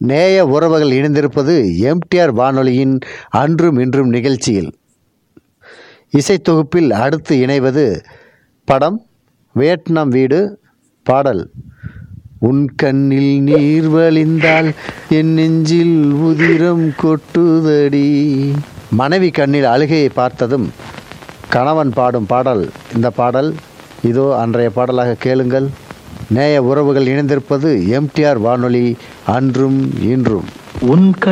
நேய உறவுகள் இணைந்திருப்பது எம்டிஆர் வானொலியின் அன்றும் இன்றும் நிகழ்ச்சியில் இசைத்தொகுப்பில் அடுத்து இணைவது படம் வியட்நாம் வீடு பாடல் உன் கண்ணில் நீர் வழிந்தால் என் நெஞ்சில் உதிரம் கொட்டுதடி மனைவி கண்ணில் அழுகையை பார்த்ததும் கணவன் பாடும் பாடல் இந்த பாடல் இதோ அன்றைய பாடலாக கேளுங்கள் நேய உறவுகள் இணைந்திருப்பது எம்டிஆர் வானொலி அன்றும் இன்றும் உன்